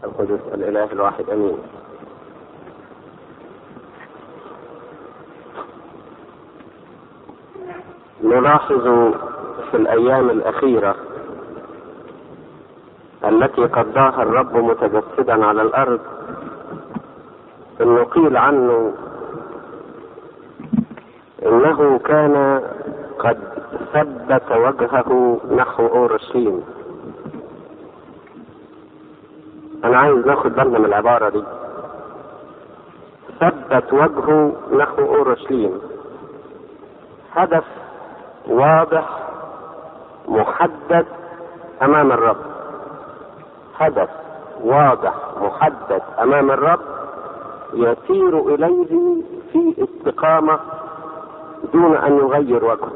القدس الإله الواحد أمين نلاحظ في الأيام الأخيرة التي قضاها الرب متجسدا على الأرض أنه قيل عنه إنه كان قد ثبت وجهه نحو أورشليم أنا عايز ناخد بالنا من العبارة دي ثبت وجهه نحو أورشليم هدف واضح محدد أمام الرب هدف واضح محدد أمام الرب يسير إليه في استقامة دون أن يغير وجهه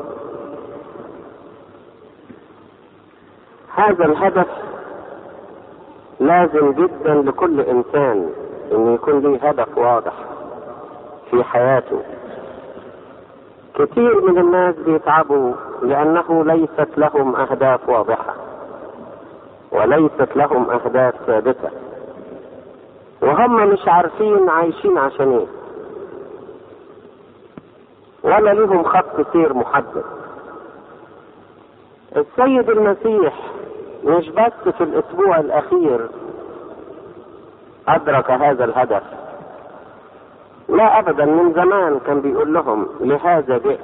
هذا الهدف لازم جدا لكل انسان انه يكون له هدف واضح في حياته كثير من الناس بيتعبوا لانه ليست لهم اهداف واضحه وليست لهم اهداف ثابته وهم مش عارفين عايشين عشان ايه ولا لهم خط سير محدد السيد المسيح مش بس في الاسبوع الاخير ادرك هذا الهدف لا ابدا من زمان كان بيقول لهم لهذا جئت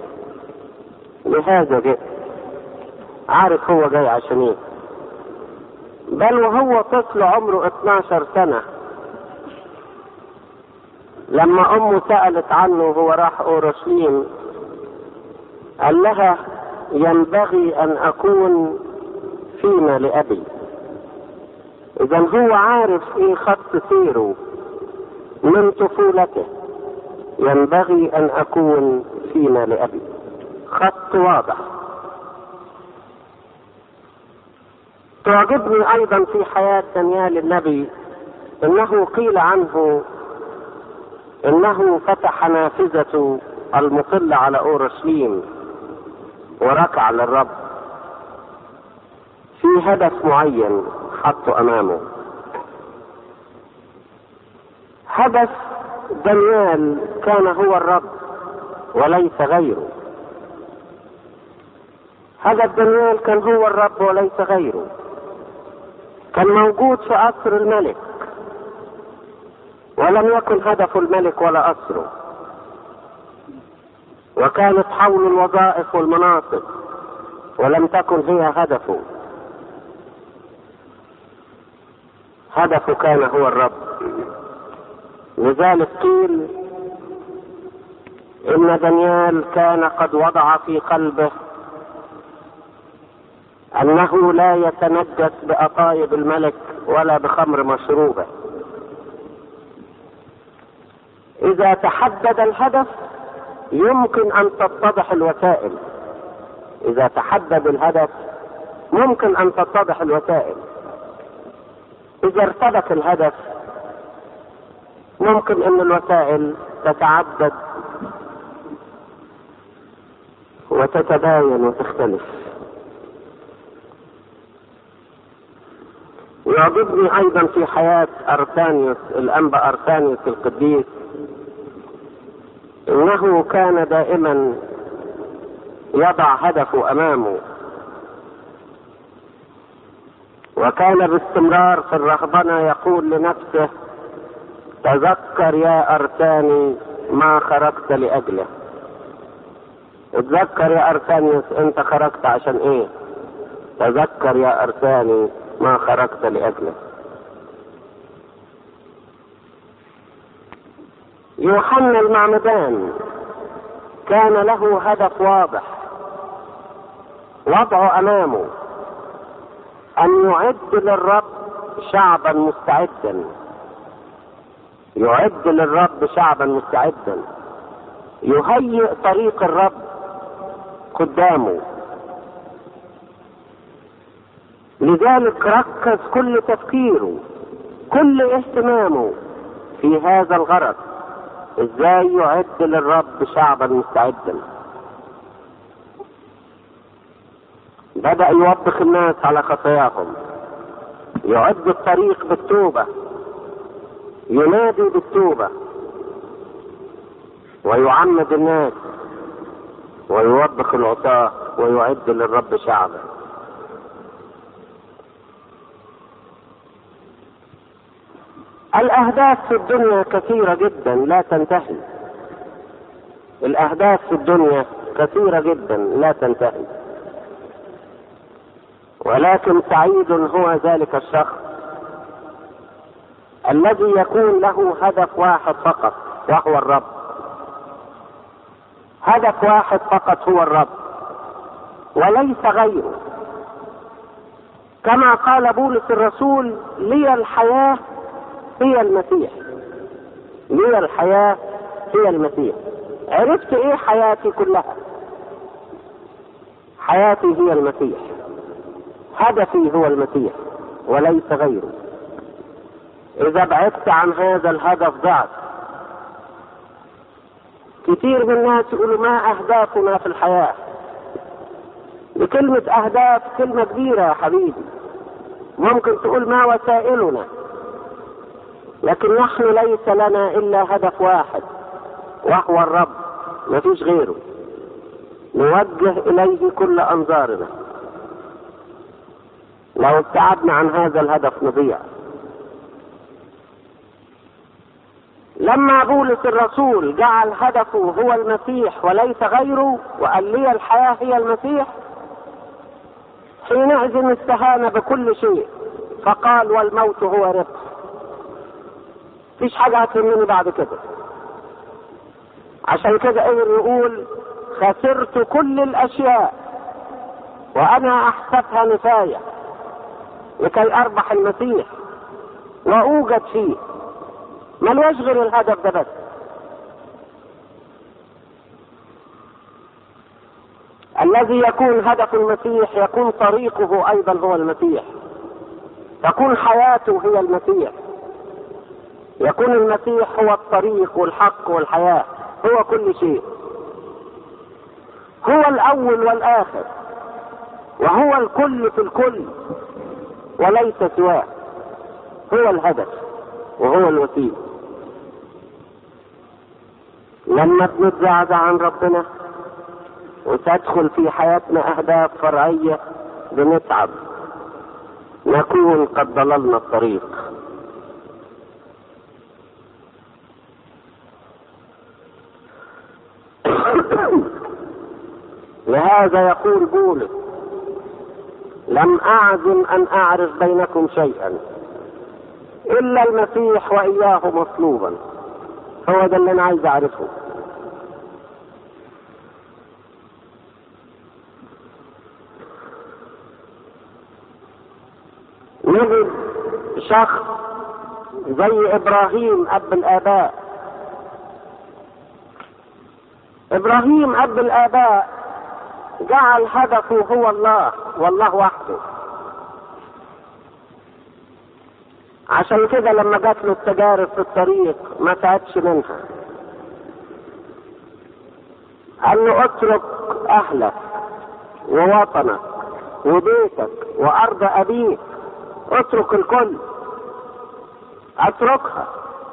لهذا جئت عارف هو جاي عشان ايه بل وهو طفل عمره 12 سنة لما امه سألت عنه وهو راح اورشليم قال لها ينبغي ان اكون فيما لأبي إذا هو عارف إيه خط سيره من طفولته ينبغي أن أكون فيما لأبي خط واضح تعجبني أيضا في حياة دانيال النبي إنه قيل عنه إنه فتح نافذة المطل على أورشليم وركع للرب في هدف معين حطه امامه هدف دانيال كان هو الرب وليس غيره هدف دانيال كان هو الرب وليس غيره كان موجود في قصر الملك ولم يكن هدف الملك ولا قصره وكانت حول الوظائف والمناصب ولم تكن هي هدفه هدفه كان هو الرب لذلك قيل ان دانيال كان قد وضع في قلبه انه لا يتنجس باطايب الملك ولا بخمر مشروبه اذا تحدد الهدف يمكن ان تتضح الوسائل اذا تحدد الهدف ممكن ان تتضح الوسائل إذا ارتبط الهدف ممكن أن الوسائل تتعدد وتتباين وتختلف يعجبني أيضا في حياة أرسانيوس الأنبا أرسانيوس القديس إنه كان دائما يضع هدفه أمامه وكان باستمرار في الرهبنة يقول لنفسه تذكر يا أرساني ما خرجت لأجله اتذكر يا أرسانيوس أنت خرجت عشان إيه تذكر يا أرساني ما خرجت لأجله يوحنا المعمدان كان له هدف واضح وضعه أمامه أن يعد للرب شعبا مستعدا يعد للرب شعبا مستعدا يهيئ طريق الرب قدامه لذلك ركز كل تفكيره كل اهتمامه في هذا الغرض ازاي يعد للرب شعبا مستعدا بدأ يوبخ الناس على خطاياهم يعد الطريق بالتوبة ينادي بالتوبة ويعمد الناس ويوبخ العصاة ويعد للرب شعبا الأهداف في الدنيا كثيرة جدا لا تنتهي الأهداف في الدنيا كثيرة جدا لا تنتهي ولكن سعيد هو ذلك الشخص الذي يكون له هدف واحد فقط وهو الرب هدف واحد فقط هو الرب وليس غيره كما قال بولس الرسول لي الحياة هي المسيح لي الحياة هي المسيح عرفت ايه حياتي كلها حياتي هي المسيح هدفي هو المسيح وليس غيره اذا بعدت عن هذا الهدف ضعت كثير من الناس يقولوا ما اهدافنا في الحياه بكلمة أهداف كلمة كبيرة يا حبيبي ممكن تقول ما وسائلنا لكن نحن ليس لنا إلا هدف واحد وهو الرب ما فيش غيره نوجه إليه كل أنظارنا لو ابتعدنا عن هذا الهدف نضيع لما بولس الرسول جعل هدفه هو المسيح وليس غيره وقال لي الحياة هي المسيح حينئذ استهان بكل شيء فقال والموت هو ربح مفيش حاجة هتهمني بعد كده عشان كده قدر يقول خسرت كل الأشياء وأنا أحسبها نفاية لكي أربح المسيح وأوجد فيه ملوش غير الهدف ده بس الذي يكون هدف المسيح يكون طريقه ايضا هو المسيح تكون حياته هي المسيح يكون المسيح هو الطريق والحق والحياه هو كل شيء هو الاول والاخر وهو الكل في الكل وليس سواه هو الهدف وهو الوسيله لما بنتزعزع عن ربنا وتدخل في حياتنا اهداف فرعيه بنتعب نكون قد ضللنا الطريق لهذا يقول بولس لم اعزم ان اعرف بينكم شيئا الا المسيح واياه مطلوبا هو ده اللي انا عايز اعرفه نجد شخص زي ابراهيم اب الاباء ابراهيم اب الاباء جعل هدفه هو الله والله وحده عشان كده لما جات له التجارب في الطريق ما تعبش منها قال له اترك اهلك ووطنك وبيتك وارض ابيك اترك الكل اتركها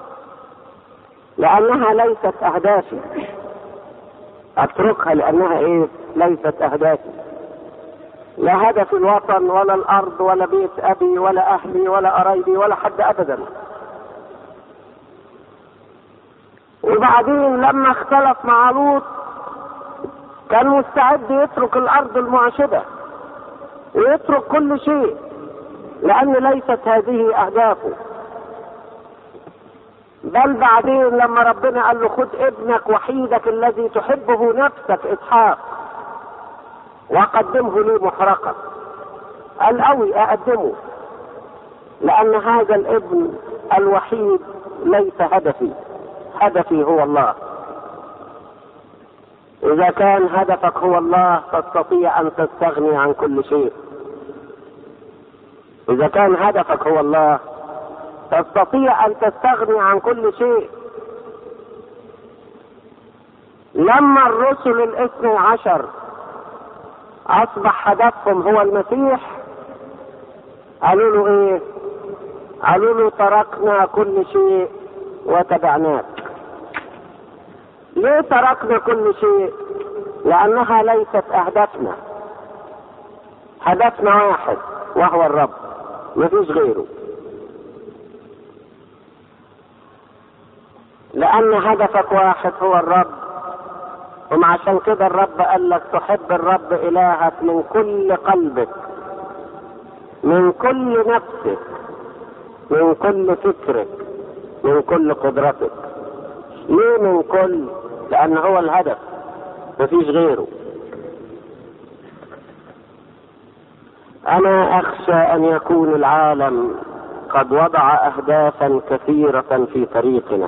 لانها ليست اهدافي اتركها لانها ايه ليست اهدافي لا هدف الوطن ولا الارض ولا بيت ابي ولا اهلي ولا قرايبي ولا حد ابدا وبعدين لما اختلف مع لوط كان مستعد يترك الارض المعشبه ويترك كل شيء لان ليست هذه اهدافه بل بعدين لما ربنا قال له خد ابنك وحيدك الذي تحبه نفسك اسحاق وقدمه لي محرقا قال قوي اقدمه لان هذا الابن الوحيد ليس هدفي هدفي هو الله اذا كان هدفك هو الله تستطيع ان تستغني عن كل شيء اذا كان هدفك هو الله تستطيع ان تستغني عن كل شيء لما الرسل الاثني عشر اصبح هدفهم هو المسيح قالوا له ايه قالوا له تركنا كل شيء وتبعناك ليه تركنا كل شيء لانها ليست اهدافنا هدفنا واحد وهو الرب مفيش غيره لان هدفك واحد هو الرب ومع عشان كده الرب قال لك تحب الرب الهك من كل قلبك من كل نفسك من كل فكرك من كل قدرتك ليه من كل لان هو الهدف مفيش غيره انا اخشى ان يكون العالم قد وضع اهدافا كثيره في طريقنا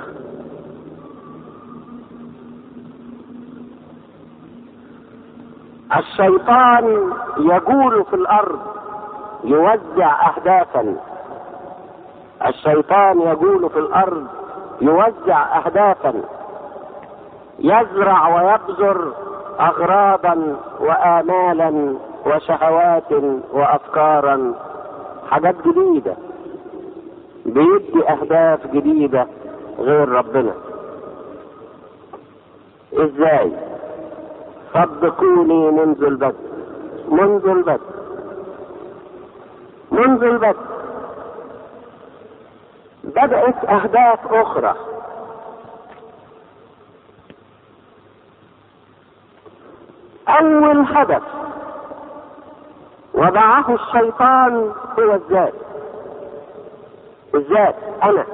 الشيطان يجول في الارض يوزع اهدافا الشيطان يجول في الارض يوزع اهدافا يزرع ويبذر اغراضا وامالا وشهوات وافكارا حاجات جديده بيدي اهداف جديده غير ربنا ازاي صدقوني منذ البدء منذ البدء منذ البدء بدأت أهداف أخرى أول هدف وضعه الشيطان هو الذات الذات أنا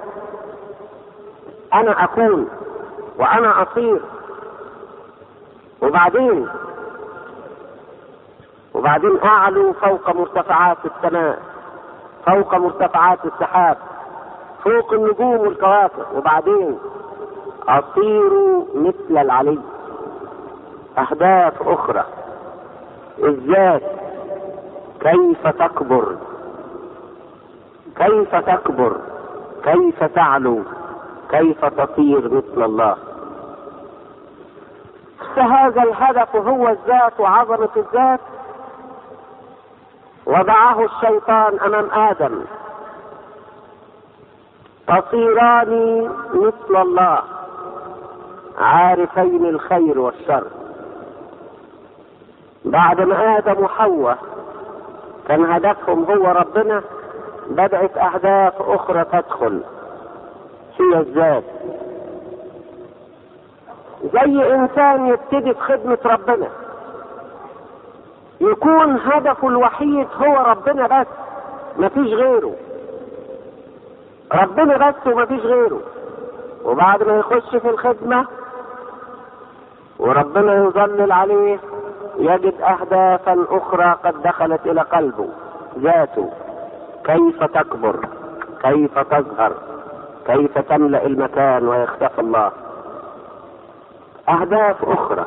أنا أكون وأنا أصير وبعدين وبعدين أعلو فوق مرتفعات السماء فوق مرتفعات السحاب فوق النجوم والكواكب وبعدين أصير مثل العلي أهداف أخرى الذات كيف تكبر كيف تكبر كيف تعلو كيف تصير مثل الله فهذا الهدف هو الذات وعظمة الذات وضعه الشيطان أمام آدم تصيران مثل الله عارفين الخير والشر بعد ما آدم وحواء كان هدفهم هو ربنا بدأت أهداف أخرى تدخل هي الذات زي إنسان يبتدي في خدمة ربنا يكون هدفه الوحيد هو ربنا بس مفيش غيره ربنا بس ومفيش غيره وبعد ما يخش في الخدمة وربنا يظلل عليه يجد أهدافا أخرى قد دخلت إلى قلبه ذاته كيف تكبر كيف تظهر كيف تملأ المكان ويختفي الله أهداف أخرى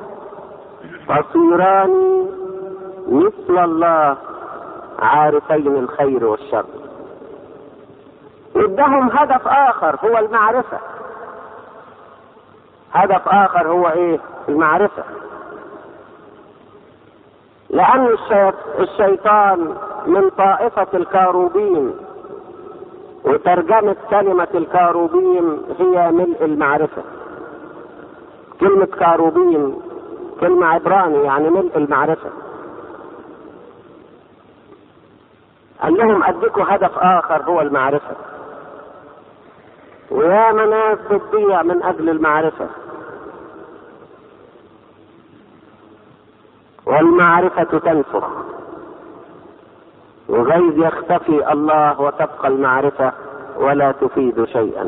تصيران مثل الله عارفين الخير والشر ادهم هدف آخر هو المعرفة هدف آخر هو إيه؟ المعرفة لأن الشيطان من طائفة الكاروبين وترجمة كلمة الكاروبين هي ملء المعرفة كلمة كاروبين كلمة عبراني يعني ملء المعرفة قال لهم أديكوا هدف آخر هو المعرفة ويا ناس بتضيع من أجل المعرفة والمعرفة تنفخ وغيظ يختفي الله وتبقى المعرفة ولا تفيد شيئا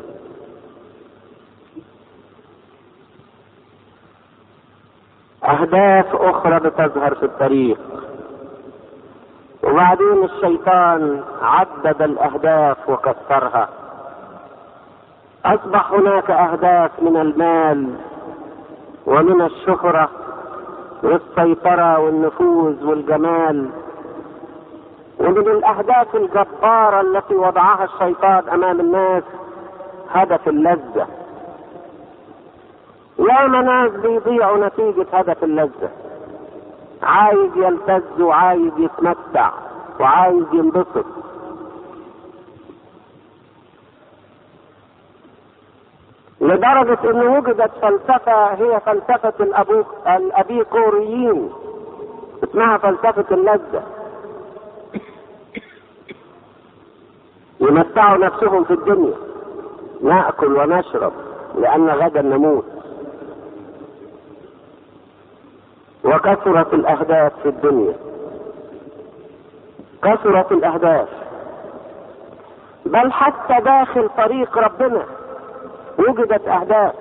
أهداف أخرى بتظهر في الطريق وبعدين الشيطان عدد الأهداف وكسرها أصبح هناك أهداف من المال ومن الشهرة والسيطرة والنفوذ والجمال ومن الأهداف الجبارة التي وضعها الشيطان أمام الناس هدف اللذة يا ناس بيضيعوا نتيجة هدف اللذة عايز يلتز وعايز يتمتع وعايز ينبسط لدرجة ان وجدت فلسفة هي فلسفة الأبو الأبيكوريين اسمها فلسفة اللذة يمتعوا نفسهم في الدنيا نأكل ونشرب لأن غدا نموت وكثرت الأهداف في الدنيا كثرت الأهداف بل حتى داخل طريق ربنا وجدت أهداف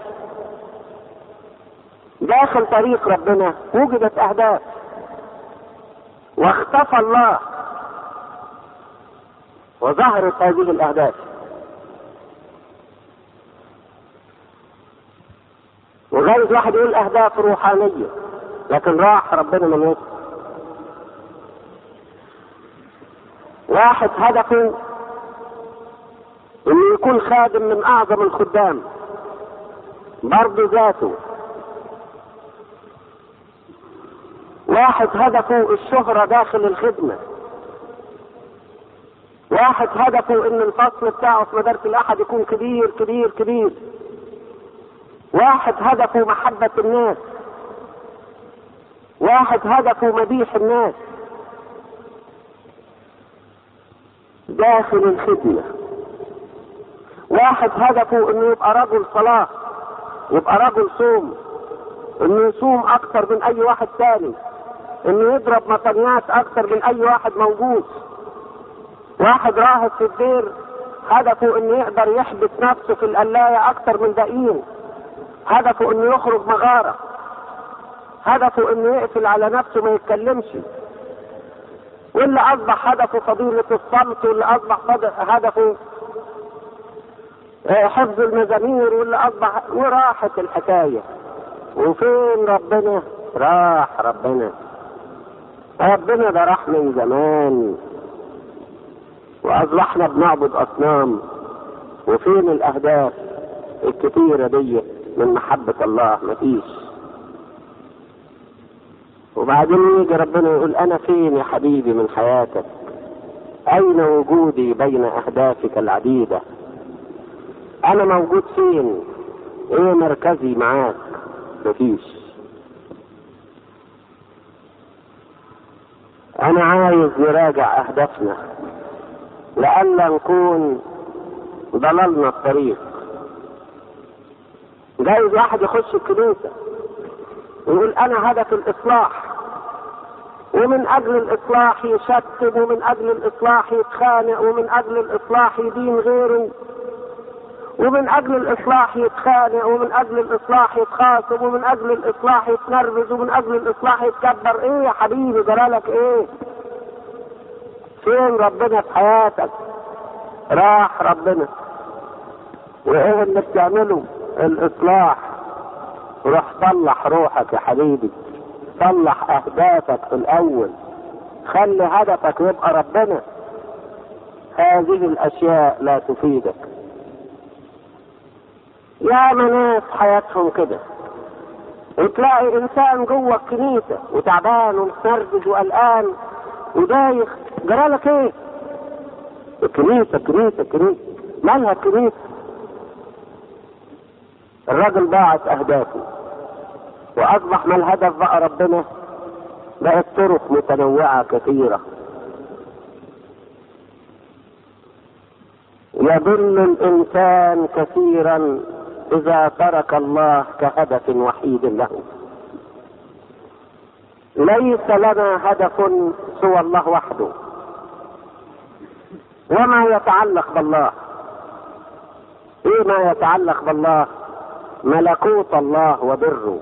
داخل طريق ربنا وجدت أهداف واختفى الله وظهرت هذه الأهداف وجايز واحد يقول أهداف روحانية لكن راح ربنا من وسط واحد هدفه انه يكون خادم من اعظم الخدام برضه ذاته واحد هدفه الشهرة داخل الخدمة واحد هدفه ان الفصل بتاعه في مدارس الاحد يكون كبير كبير كبير واحد هدفه محبة الناس واحد هدفه مديح الناس داخل الخدمة واحد هدفه انه يبقى رجل صلاة يبقى رجل صوم انه يصوم اكتر من اي واحد تاني انه يضرب مطنيات اكتر من اي واحد موجود واحد راهب في الدير هدفه انه يقدر يحبس نفسه في القلاية اكتر من باقيين هدفه انه يخرج مغارة هدفه انه يقفل على نفسه ما يتكلمش واللي اصبح هدفه فضيلة الصمت واللي اصبح هدفه حفظ المزامير واللي اصبح وراحت الحكاية وفين ربنا راح ربنا ربنا ده راح من زمان واصبحنا بنعبد اصنام وفين الاهداف الكتيرة دي من محبة الله مفيش وبعدين يجي ربنا يقول انا فين يا حبيبي من حياتك اين وجودي بين اهدافك العديدة انا موجود فين ايه مركزي معاك مفيش انا عايز نراجع اهدافنا لئلا نكون ضللنا الطريق جايز واحد يخش الكنيسة ويقول انا هدف الاصلاح ومن اجل الاصلاح يشتم ومن اجل الاصلاح يتخانق ومن اجل الاصلاح يدين غيره ومن اجل الاصلاح يتخانق ومن اجل الاصلاح يتخاصم ومن اجل الاصلاح يتنرفز ومن اجل الاصلاح يتكبر ايه يا حبيبي جرالك ايه فين ربنا في حياتك راح ربنا وايه اللي بتعمله الاصلاح روح صلح روحك يا حبيبي صلح اهدافك في الاول خلي هدفك يبقى ربنا هذه الاشياء لا تفيدك يا ناس حياتهم كده وتلاقي انسان جوه الكنيسة وتعبان ومتنرفز وقلقان ودايخ جرالك ايه الكنيسة الكنيسة الكنيسة مالها الكنيسة الراجل ضاعت اهدافه واصبح ما الهدف بقى ربنا بقت طرق متنوعة كثيرة يضل الانسان كثيرا اذا ترك الله كهدف وحيد له ليس لنا هدف سوى الله وحده وما يتعلق بالله ايه ما يتعلق بالله ملكوت الله وبره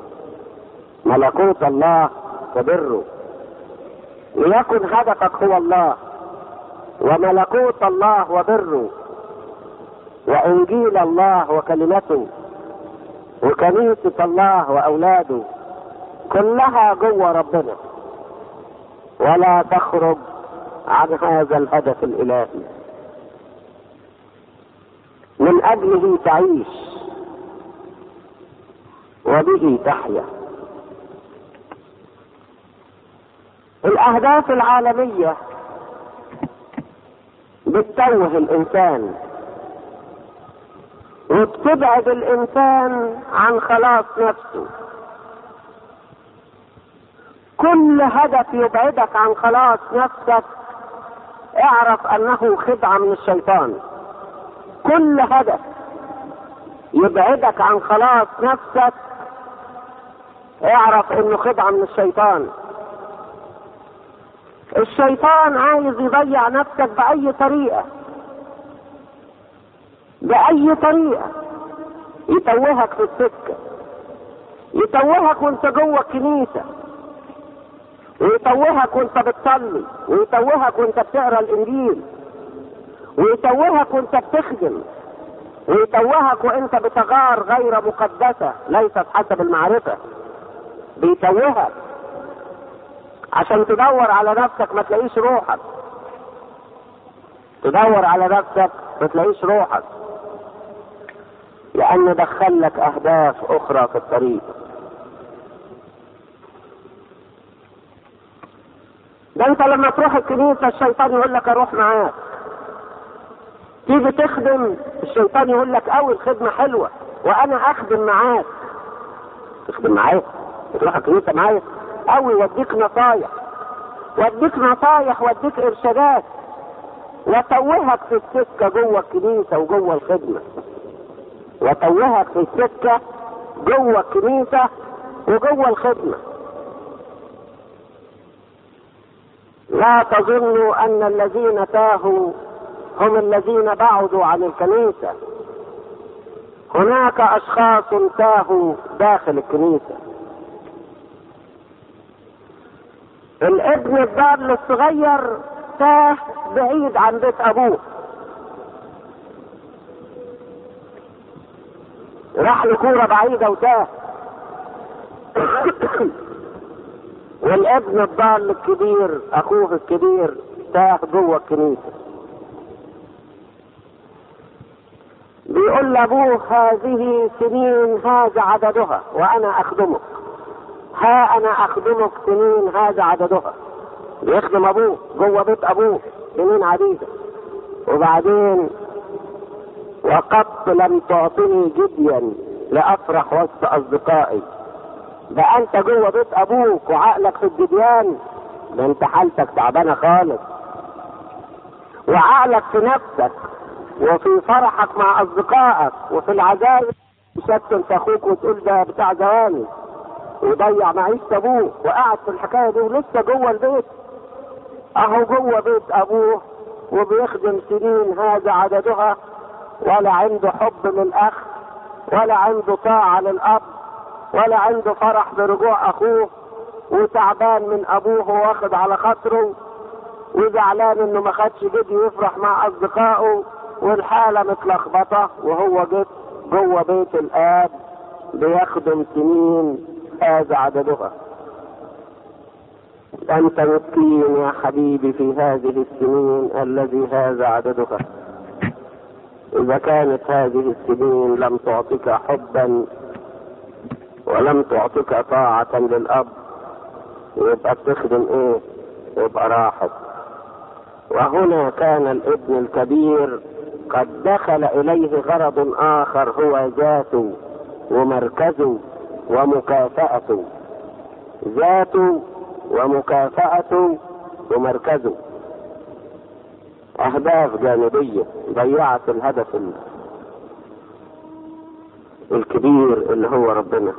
ملكوت الله وبره ليكن هدفك هو الله وملكوت الله وبره وانجيل الله وكلمته وكنيسة الله واولاده كلها جوه ربنا ولا تخرج عن هذا الهدف الالهي من اجله تعيش وبه تحيا الاهداف العالميه بتتوه الانسان وبتبعد الانسان عن خلاص نفسه كل هدف يبعدك عن خلاص نفسك اعرف انه خدعه من الشيطان كل هدف يبعدك عن خلاص نفسك اعرف انه خدعه من الشيطان الشيطان عايز يضيع نفسك باي طريقه باي طريقه يتوهك في السكه يتوهك وانت جوه الكنيسه ويتوهك وانت بتصلي ويتوهك وانت بتقرا الانجيل ويتوهك وانت بتخدم ويتوهك وانت بتغار غير مقدسه ليست حسب المعرفه بيتوهك عشان تدور على نفسك ما تلاقيش روحك تدور على نفسك ما تلاقيش روحك لأنه دخل لك أهداف أخرى في الطريق ده أنت لما تروح الكنيسة الشيطان يقول لك أروح معاك تيجي تخدم الشيطان يقول لك أوي الخدمة حلوة وأنا أخدم معاك تخدم معايا تروح الكنيسة معايا أوي واديك نصايح واديك نصايح واديك إرشادات وتوهك في السكة جوه الكنيسة وجوه الخدمة وتوهك في السكة جوه الكنيسة وجوه الخدمة لا تظنوا أن الذين تاهوا هم الذين بعدوا عن الكنيسة هناك أشخاص تاهوا داخل الكنيسة الابن الضال الصغير تاه بعيد عن بيت أبوه راح لكورة بعيدة وتاه والابن الضال الكبير اخوه الكبير تاه جوه الكنيسة بيقول لابوه هذه سنين هذا عددها وانا اخدمك ها انا اخدمك سنين هذا عددها بيخدم ابوه جوه بيت ابوه سنين عديدة وبعدين وقد لم تعطني جديا لافرح وسط اصدقائي ده انت جوه بيت ابوك وعقلك في الجديان ده انت حالتك تعبانه خالص وعقلك في نفسك وفي فرحك مع اصدقائك وفي العزايم تشتم في اخوك وتقول ده بتاع زواني وضيع معيشة ابوه وقعد في الحكايه دي ولسه جوه البيت اهو جوه بيت ابوه وبيخدم سنين هذا عددها ولا عنده حب للاخ ولا عنده طاعه للاب ولا عنده فرح برجوع اخوه وتعبان من ابوه واخد على خاطره وزعلان انه ما خدش جدي يفرح مع اصدقائه والحاله متلخبطه وهو جد جوه بيت الاب بيخدم سنين هذا عددها انت مسكين يا حبيبي في هذه السنين الذي هذا عددها اذا كانت هذه السنين لم تعطك حبا ولم تعطك طاعة للأب يبقى بتخدم ايه؟ يبقى راحت وهنا كان الابن الكبير قد دخل إليه غرض آخر هو ذاته ومركزه ومكافأته ذاته ومكافأته ومركزه أهداف جانبية ضيعت الهدف الكبير اللي هو ربنا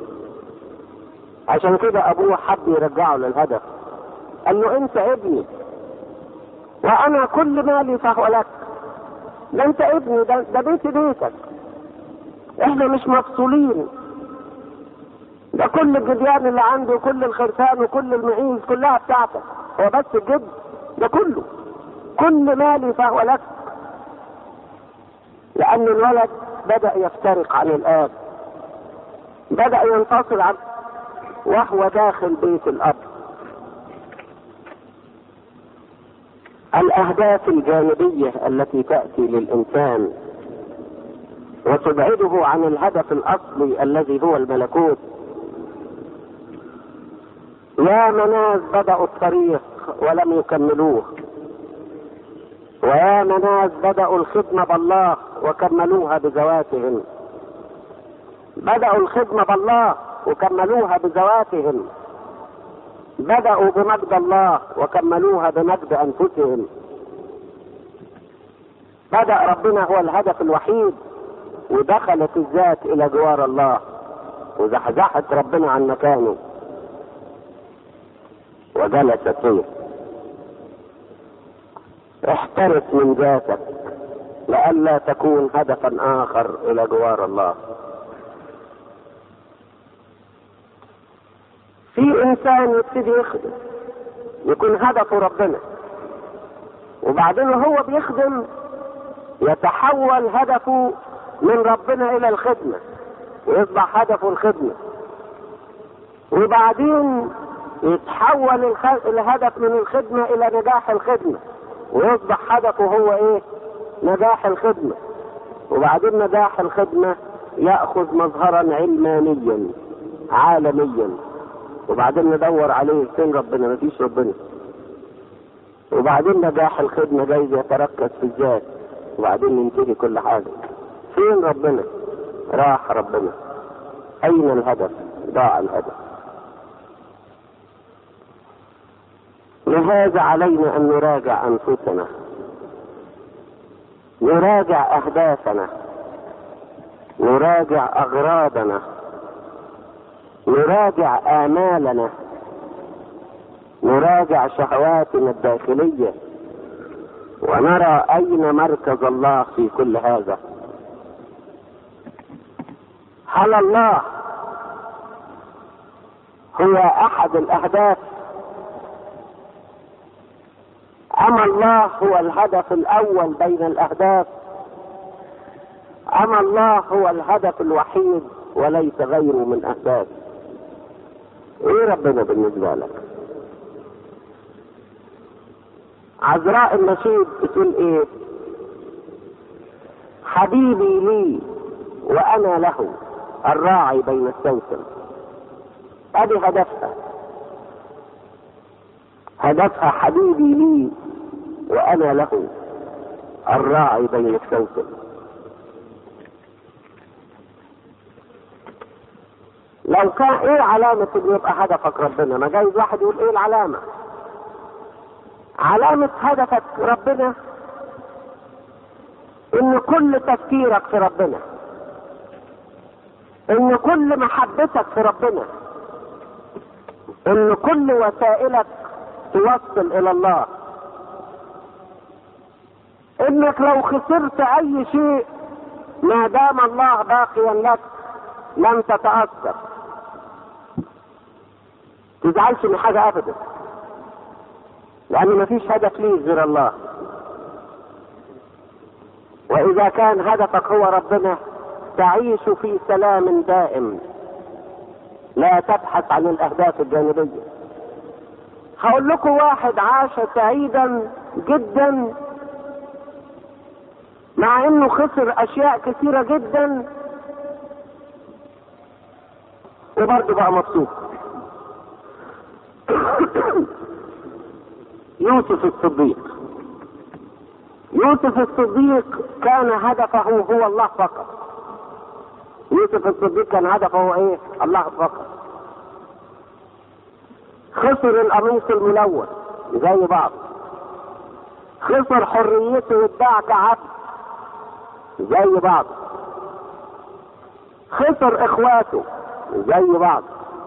عشان كده ابوه حب يرجعه للهدف قال له انت ابني وانا كل مالي فهو لك ده انت ابني ده, ده بيتي بيتك احنا مش مفصولين ده كل الجديان اللي عندي وكل الخرفان وكل المعيز كلها بتاعتك هو بس الجد ده كله كل مالي فهو لك لان الولد بدأ يفترق عن الآب بدأ ينفصل عن وهو داخل بيت الأب الأهداف الجانبية التي تأتي للإنسان وتبعده عن الهدف الأصلي الذي هو الملكوت يا مناس بدأوا الطريق ولم يكملوه ويا ناس بدأوا الخدمة بالله وكملوها بذواتهم بدأوا الخدمة بالله وكملوها بذواتهم بدأوا بمجد الله وكملوها بمجد أنفسهم بدأ ربنا هو الهدف الوحيد ودخلت الذات إلى جوار الله وزحزحت ربنا عن مكانه وجلست فيه احترس من ذاتك لئلا تكون هدفا آخر إلى جوار الله في انسان يبتدي يخدم يكون هدفه ربنا وبعدين هو بيخدم يتحول هدفه من ربنا الى الخدمة ويصبح هدفه الخدمة وبعدين يتحول الهدف من الخدمة الى نجاح الخدمة ويصبح هدفه هو ايه نجاح الخدمة وبعدين نجاح الخدمة يأخذ مظهرا علمانيا عالميا وبعدين ندور عليه فين ربنا مفيش ربنا وبعدين نجاح الخدمة جايز يتركز في الذات وبعدين ينتهي كل حاجة فين ربنا راح ربنا اين الهدف ضاع الهدف لهذا علينا ان نراجع انفسنا نراجع اهدافنا نراجع اغراضنا نراجع آمالنا نراجع شهواتنا الداخلية ونرى أين مركز الله في كل هذا هل الله هو أحد الأهداف أم الله هو الهدف الأول بين الأهداف أم الله هو الهدف الوحيد وليس غيره من أهداف ايه ربنا بالنسبة لك عذراء النشيد بتقول ايه حبيبي لي وانا له الراعي بين السوسن ادي هدفها هدفها حبيبي لي وانا له الراعي بين السوسن لو كان ايه علامة ان يبقى هدفك ربنا ما جايز واحد يقول ايه العلامة علامة هدفك ربنا ان كل تفكيرك في ربنا ان كل محبتك في ربنا ان كل وسائلك توصل الى الله انك لو خسرت اي شيء ما دام الله باقيا لك لن تتأثر تزعلش من حاجة ابدا لان مفيش هدف ليه غير الله واذا كان هدفك هو ربنا تعيش في سلام دائم لا تبحث عن الاهداف الجانبية هقول لكم واحد عاش سعيدا جدا مع انه خسر اشياء كثيرة جدا وبرضه بقى مبسوط يوسف الصديق يوسف الصديق كان هدفه هو الله فقط يوسف الصديق كان هدفه هو ايه الله فقط خسر القميص الملون زي بعض خسر حريته واتباع كعبد زي بعض خسر اخواته زي بعض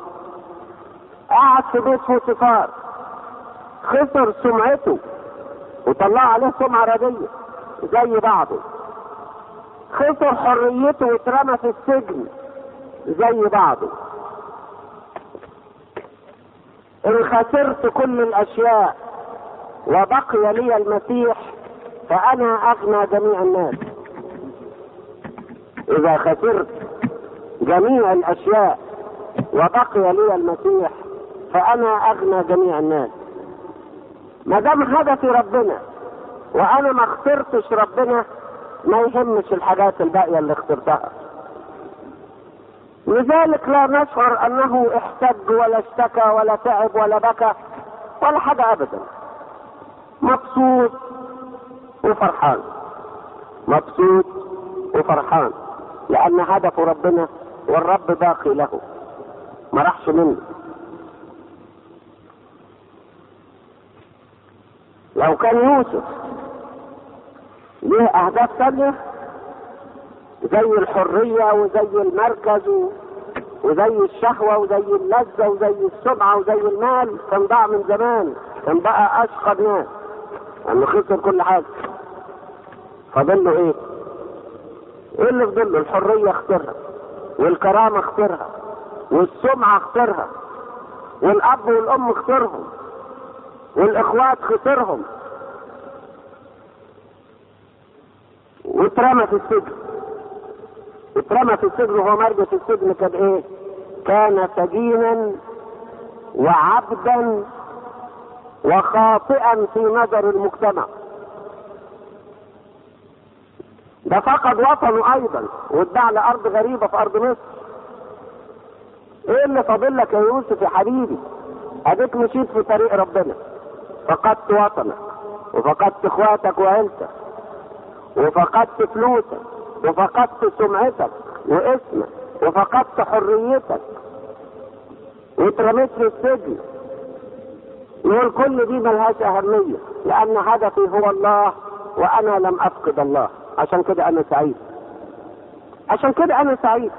قعد في بيت فوتيفار خسر سمعته وطلع عليه سمعة ردية زي بعضه خسر حريته واترمى في السجن زي بعضه ان خسرت كل الاشياء وبقي لي المسيح فانا اغنى جميع الناس اذا خسرت جميع الاشياء وبقي لي المسيح فانا اغنى جميع الناس ما دام هدفي ربنا وانا ما خسرتش ربنا ما يهمش الحاجات الباقية اللي خسرتها لذلك لا نشعر انه احتج ولا اشتكى ولا تعب ولا بكى ولا حاجة ابدا مبسوط وفرحان مبسوط وفرحان لأن هدفه ربنا والرب باقي له ما راحش منه لو كان يوسف ليه أهداف تانية زي الحرية وزي المركز و... وزي الشهوة وزي اللذة وزي السمعة وزي المال كان ضاع من زمان كان بقى أشقى الناس لأنه خسر كل حاجة فاضل له إيه؟ إيه اللي فضل له؟ الحرية اختارها والكرامة اختارها والسمعة اختارها والأب والأم اختارهم والإخوات خسرهم واترمى في السجن اترمى في السجن وهو مرجع في السجن كان ايه؟ كان سجينا وعبدا وخاطئا في نظر المجتمع ده فقد وطنه ايضا واتباع لارض غريبه في ارض مصر ايه اللي فاضل لك يا يوسف يا حبيبي اديك مشيت في طريق ربنا فقدت وطنك وفقدت اخواتك وعيلتك وفقدت فلوسك وفقدت سمعتك واسمك وفقدت حريتك واترميت في السجن يقول كل دي ملهاش أهمية لأن هدفي هو الله وأنا لم أفقد الله عشان كده أنا سعيد عشان كده أنا سعيد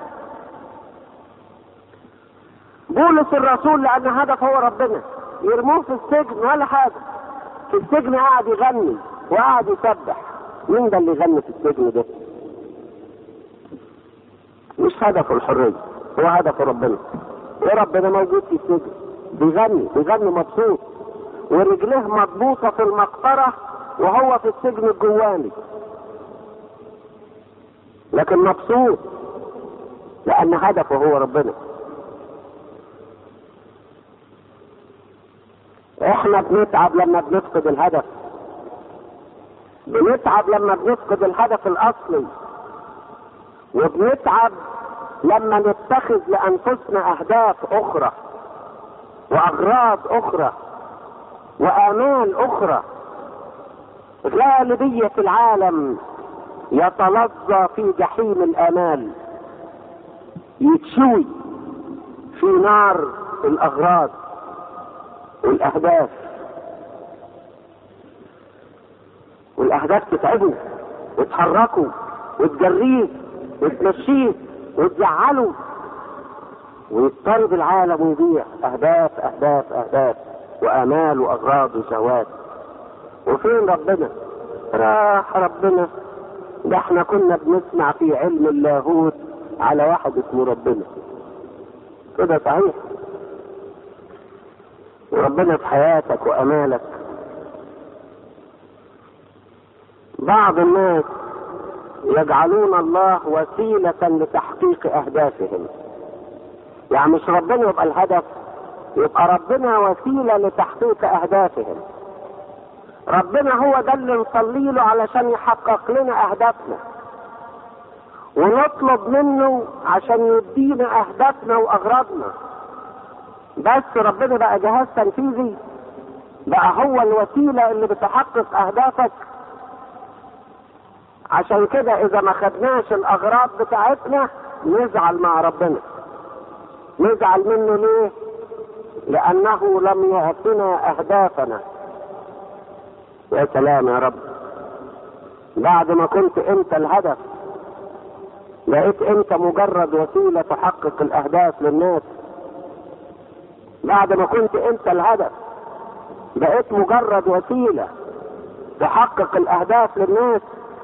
بولس الرسول لأن هدف هو ربنا يرموه في السجن ولا حاجة في السجن قاعد يغني وقاعد يسبح مين ده اللي يغني في السجن ده؟ مش هدفه الحرية هو هدفه ربنا وربنا موجود في السجن بيغني بيغني مبسوط ورجليه مضبوطة في المقطرة وهو في السجن الجواني لكن مبسوط لأن هدفه هو ربنا احنا بنتعب لما بنفقد الهدف بنتعب لما بنفقد الهدف الاصلي وبنتعب لما نتخذ لانفسنا اهداف اخرى واغراض اخرى وامال اخرى غالبية العالم يتلظى في جحيم الامال يتشوي في نار الاغراض والاهداف والاهداف تتعبه وتحركه وتجريه وتمشيه وتزعله ويضطرب العالم ويضيع اهداف اهداف اهداف وامال واغراض وشهوات وفين ربنا راح ربنا ده احنا كنا بنسمع في علم اللاهوت على واحد اسمه ربنا كده صحيح وربنا في حياتك وامالك بعض الناس يجعلون الله وسيلة لتحقيق أهدافهم يعني مش ربنا يبقى الهدف يبقى ربنا وسيلة لتحقيق أهدافهم ربنا هو ده اللي نصلي له علشان يحقق لنا أهدافنا ونطلب منه عشان يدينا أهدافنا وأغراضنا بس ربنا بقى جهاز تنفيذي بقى هو الوسيلة اللي بتحقق أهدافك عشان كده اذا ما خدناش الاغراض بتاعتنا نزعل مع ربنا نزعل منه ليه لانه لم يعطنا اهدافنا يا سلام يا رب بعد ما كنت انت الهدف بقيت انت مجرد وسيلة تحقق الاهداف للناس بعد ما كنت انت الهدف بقيت مجرد وسيلة تحقق الاهداف للناس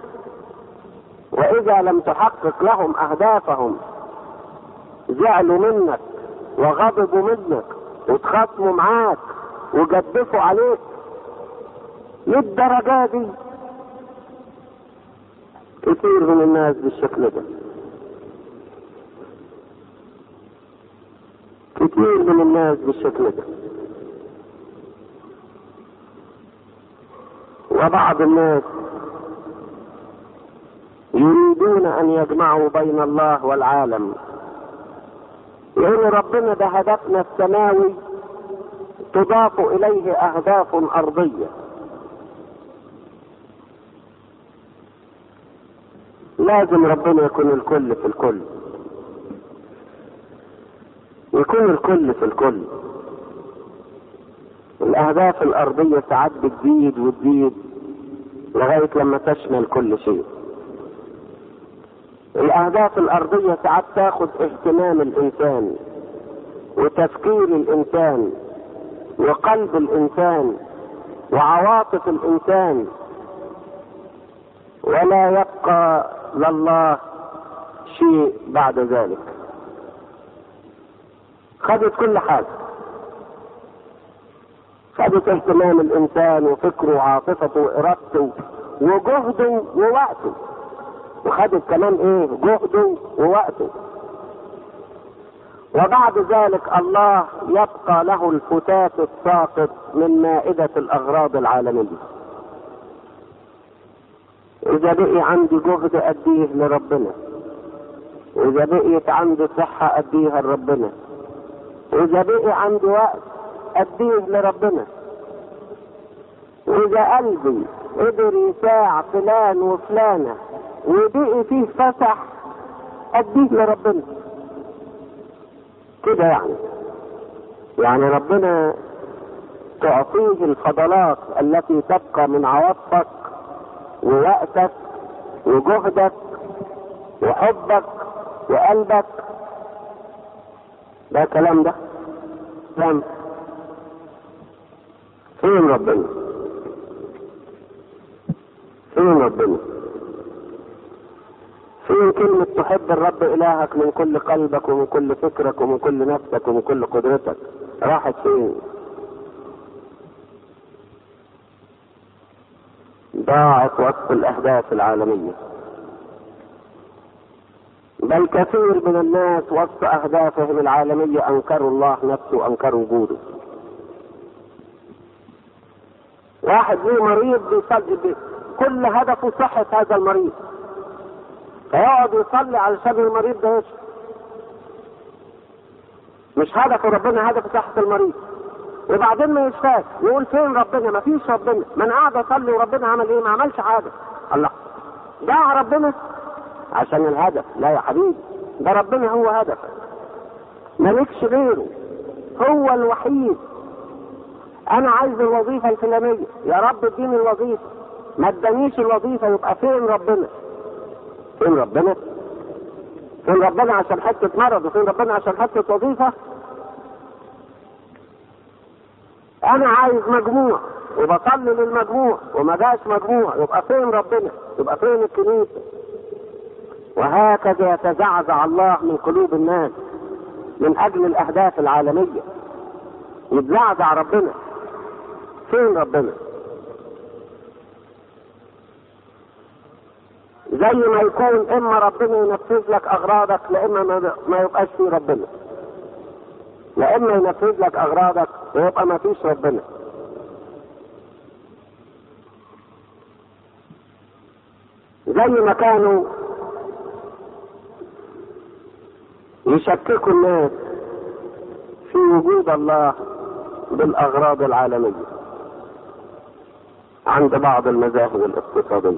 واذا لم تحقق لهم اهدافهم زعلوا منك وغضبوا منك وتخاصموا معاك وجدفوا عليك للدرجة دي كتير من الناس بالشكل ده كتير من الناس بالشكل ده وبعض الناس يريدون ان يجمعوا بين الله والعالم يقول ربنا ده هدفنا السماوي تضاف اليه اهداف ارضيه لازم ربنا يكون الكل في الكل يكون الكل في الكل الأهداف الأرضية ساعات بتزيد وتزيد لغاية لما تشمل كل شيء الأهداف الأرضية ساعات تاخد اهتمام الإنسان وتفكير الإنسان وقلب الإنسان وعواطف الإنسان ولا يبقى لله شيء بعد ذلك خدت كل حاجة خدت اهتمام الإنسان وفكره وعاطفته وإرادته وجهده ووقته وخدت كمان ايه جهده ووقته وبعد ذلك الله يبقى له الفتات الساقط من مائدة الأغراض العالمية إذا بقي عندي جهد أديه لربنا وإذا بقيت عندي صحة أديها لربنا وإذا بقي عندي وقت أديه لربنا وإذا قلبي قدر يساع فلان وفلانة وبقي فيه فسح أديه لربنا كده يعني يعني ربنا تعطيه الفضلات التي تبقى من عواطفك ووقتك وجهدك وحبك وقلبك ده كلام ده كلام فين ربنا فين ربنا فين كلمة تحب الرب إلهك من كل قلبك ومن كل فكرك ومن كل نفسك ومن كل قدرتك راحت فين ضاعت وسط الأهداف العالمية بل كثير من الناس وسط أهدافهم العالمية أنكروا الله نفسه وأنكروا وجوده واحد ليه مريض بيصلي كل هدفه صحة هذا المريض فيقعد يصلي علشان المريض ده يشفى مش هدف ربنا هدف صحة المريض وبعدين ما يشفاش يقول فين ربنا ما فيش ربنا ما انا قاعد اصلي وربنا عمل ايه ما عملش حاجة الله دعا ربنا عشان الهدف لا يا حبيبي ده ربنا هو هدفك مالكش غيره هو الوحيد انا عايز الوظيفة الفلانية يا رب اديني الوظيفة ما ادانيش الوظيفة يبقى فين ربنا فين ربنا فين ربنا عشان حتة مرض وفين ربنا عشان حتة وظيفة انا عايز مجموع وبصلي للمجموع وما جاش مجموع يبقى فين ربنا يبقى فين الكنيسة وهكذا يتزعزع الله من قلوب الناس من اجل الاهداف العالمية يتزعزع ربنا فين ربنا زي ما يكون اما ربنا ينفذ لك اغراضك لا اما ما يبقاش فيه ربنا لا اما ينفذ لك اغراضك ويبقى ما فيش ربنا زي ما كانوا يشككوا الناس في وجود الله بالاغراض العالميه عند بعض المذاهب الاقتصاديه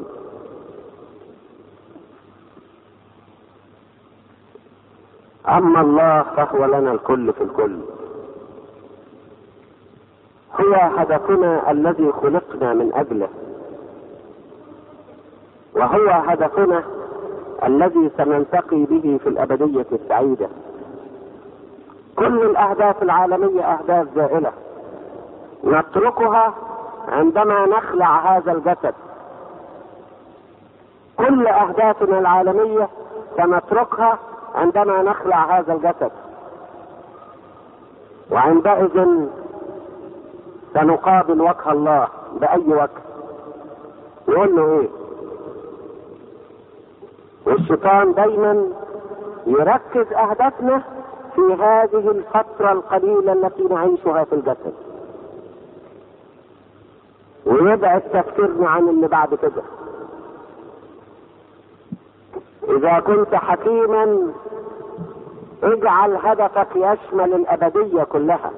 اما الله فهو لنا الكل في الكل هو هدفنا الذي خلقنا من اجله وهو هدفنا الذي سنلتقي به في الابديه السعيده كل الاهداف العالميه اهداف زائله نتركها عندما نخلع هذا الجسد كل اهدافنا العالميه سنتركها عندما نخلع هذا الجسد وعندئذ سنقابل وجه الله بأي وجه يقول له ايه والشيطان دايما يركز اهدافنا في هذه الفترة القليلة التي نعيشها في الجسد ويبعد تفكيرنا عن اللي بعد كده اذا كنت حكيما اجعل هدفك يشمل الابدية كلها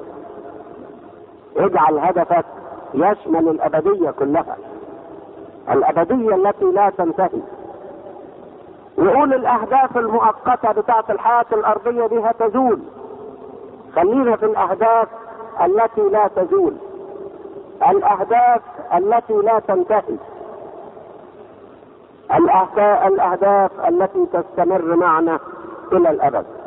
اجعل هدفك يشمل الابدية كلها الابدية التي لا تنتهي يقول الاهداف المؤقتة بتاعت الحياة الارضية دي هتزول خلينا في الاهداف التي لا تزول الاهداف التي لا تنتهي الاهداف التي تستمر معنا الى الابد